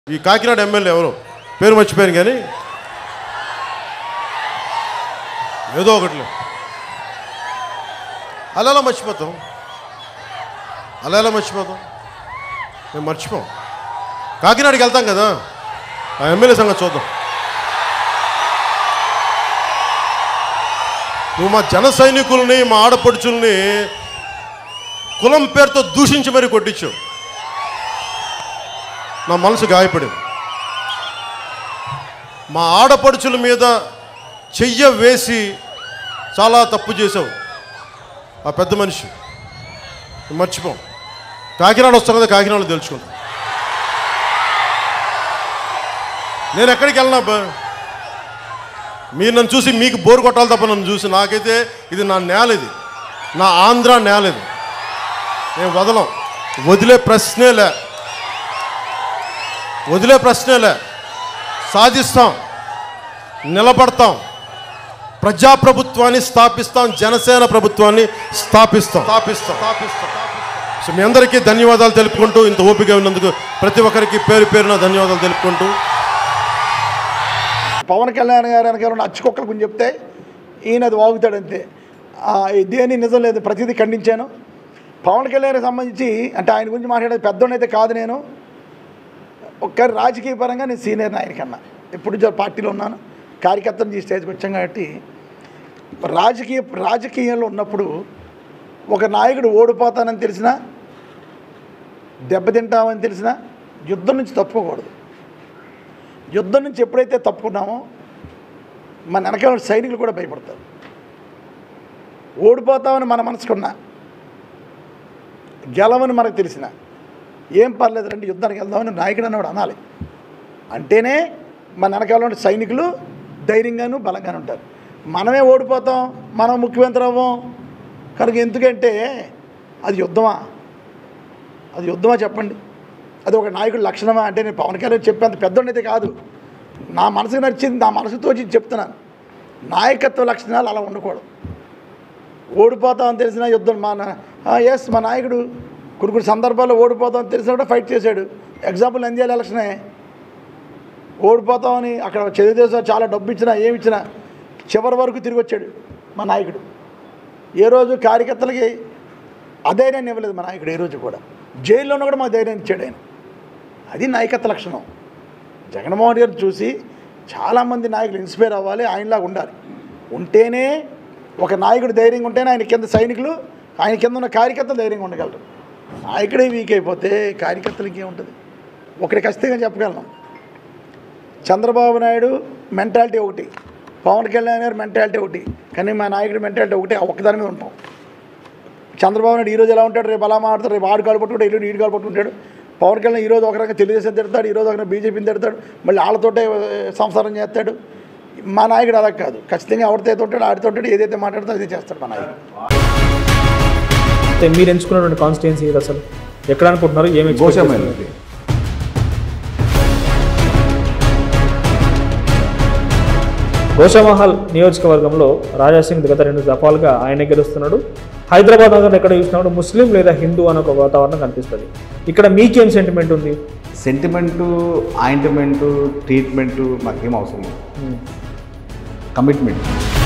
ఈ కాకినాడ ఎమ్మెల్యే ఎవరు పేరు మర్చిపోయాను కానీ ఏదో ఒకటిలే అలా ఎలా మర్చిపోతాం అలా ఎలా మర్చిపోతాం మేము మర్చిపోం కాకినాడకి వెళ్తాం కదా ఆ ఎమ్మెల్యే సంగతి చూద్దాం నువ్వు మా జన సైనికుల్ని మా ఆడపడుచుల్ని కులం పేరుతో దూషించి మరీ కొట్టించావు నా మనసు గాయపడింది మా ఆడపడుచుల మీద చెయ్య వేసి చాలా తప్పు చేసావు ఆ పెద్ద మనిషి మర్చిపోం కాకినాడ వస్తాం కదా కాకినాడలో తెలుసుకుంటాం నేను ఎక్కడికి వెళ్ళినా బా మీరు నన్ను చూసి మీకు బోరు కొట్టాలి తప్ప నన్ను చూసి నాకైతే ఇది నా నేల ఇది నా ఆంధ్ర నేల ఇది నేను వదలం వదిలే ప్రశ్నే లే వదిలే ప్రశ్నే లే సాధిస్తాం నిలబడతాం ప్రజాప్రభుత్వాన్ని స్థాపిస్తాం జనసేన ప్రభుత్వాన్ని స్థాపిస్తాం స్థాపిస్తాం స్థాపిస్తాం సో మీ అందరికీ ధన్యవాదాలు తెలుపుకుంటూ ఇంత ఓపిక ఉన్నందుకు ప్రతి ఒక్కరికి పేరు పేరున ధన్యవాదాలు తెలుపుకుంటూ పవన్ కళ్యాణ్ గారు వెనకాల అచ్చు కుక్కల గురించి చెప్తే ఈయన అది వాగుతాడు అంతే ఆ, ఇదేని నిజం లేదు ప్రతిదీ ఖండించాను పవన్ కళ్యాణ్కి సంబంధించి అంటే ఆయన గురించి మాట్లాడేది పెద్దోడైతే కాదు నేను ఒక్క రాజకీయ పరంగా నేను సీనియర్ నాయకుడి కన్నా ఎప్పుడు జ- పార్టీలో ఉన్నాను కార్యకర్తను ఈ స్టేజ్కి వచ్చాం కాబట్టి రాజకీయ రాజకీయంలో ఉన్నప్పుడు ఒక నాయకుడు ఓడిపోతానని తెలిసినా దెబ్బతింటామని తెలిసినా యుద్ధం నుంచి తప్పుకోకూడదు యుద్ధం నుంచి ఎప్పుడైతే తప్పుకున్నామో మన వెనకాల సైనికులు కూడా భయపడతారు ఓడిపోతామని మన మనసుకున్నా గెలవని మనకు తెలిసిన ఏం పర్లేదు రండి యుద్ధానికి వెళ్దామని నాయకుడు అన్నవాడు అనాలి అంటేనే మన వెనకాల ఉన్న సైనికులు ధైర్యంగాను బలంగాను ఉంటారు మనమే ఓడిపోతాం మనం ముఖ్యమంత్రి అవ్వం కనుక ఎందుకంటే అది యుద్ధమా అది యుద్ధమా చెప్పండి అది ఒక నాయకుడి లక్షణమా అంటే నేను పవన్ కళ్యాణ్ చెప్పేంత పెద్దోడైతే కాదు నా మనసుకు నచ్చింది నా మనసుతో వచ్చి చెప్తున్నాను నాయకత్వ లక్షణాలు అలా ఉండకూడదు ఓడిపోతామని తెలిసిన యుద్ధం మా ఎస్ మా నాయకుడు కొన్ని కొన్ని సందర్భాల్లో ఓడిపోతామని తెలిసినా కూడా ఫైట్ చేశాడు ఎగ్జాంపుల్ నంద్యాల ఎలక్షనే ఓడిపోతామని అక్కడ తెలుగుదేశం చాలా డబ్బు ఇచ్చినా ఏమి ఇచ్చినా చివరి వరకు తిరిగి వచ్చాడు మా నాయకుడు ఏ రోజు కార్యకర్తలకి అధైర్యాన్ని ఇవ్వలేదు మా నాయకుడు ఏ రోజు కూడా జైల్లో ఉన్న కూడా మాకు ధైర్యాన్ని ఇచ్చాడు ఆయన అది నాయకత్వ లక్షణం జగన్మోహన్ గారిని చూసి చాలామంది నాయకులు ఇన్స్పైర్ అవ్వాలి ఆయనలాగా ఉండాలి ఉంటేనే ఒక నాయకుడు ధైర్యంగా ఉంటేనే ఆయన కింద సైనికులు ఆయన కింద ఉన్న కార్యకర్తలు ధైర్యంగా ఉండగలరు నాయకుడే వీక్ అయిపోతే కార్యకర్తలకి ఏముంటుంది ఒకటి ఖచ్చితంగా చెప్పగలను చంద్రబాబు నాయుడు మెంటాలిటీ ఒకటి పవన్ కళ్యాణ్ గారి మెంటాలిటీ ఒకటి కానీ మా నాయకుడి మెంటాలిటీ ఒకటి ఆ ఒక్కదాని మీద ఉంటాం చంద్రబాబు నాయుడు ఈరోజు ఎలా ఉంటాడు రేపు అలా మాట్లాడతాడు రేపు ఆడు కాలు పట్టుకుంటాడు ఇల్లు ఈడు కాలు పట్టుకుంటాడు పవన్ కళ్యాణ్ ఈరోజు ఒక రకంగా తెలుగుదేశం తిడతాడు ఈరోజు ఒక రకంగా బీజేపీని తిడతాడు మళ్ళీ వాళ్ళతోటే ఆ, సంసారం చేస్తాడు మా నాయకుడు అలా కాదు ఖచ్చితంగా ఎవరితో ఉంటాడు ఆడితో ఉంటాడు ఏదైతే మాట్లాడతాడో అదే చేస్తాడు మా నాయకుడు అయితే మీరు ఎంచుకున్నటువంటి కాన్స్టిట్యున్సీ ఇది అసలు ఎక్కడ అనుకుంటున్నారు ఏమి expect గోషామైల్ చేస్తున్నారు? గోషామహల్ నియోజకవర్గంలో రాజాసింగ్ గత రెండు దఫాలుగా ఆయనే గెలుస్తున్నాడు హైదరాబాద్ నగరం ఎక్కడ చూసినప్పుడు ముస్లిం లేదా హిందూ అనే ఒక వాతావరణం కనిపిస్తుంది ఇక్కడ మీకేం సెంటిమెంట్ ఉంది సెంటిమెంటు ఆయింట్మెంటు ట్రీట్మెంటు మాకేం అవసరం లేదు కమిట్మెంట్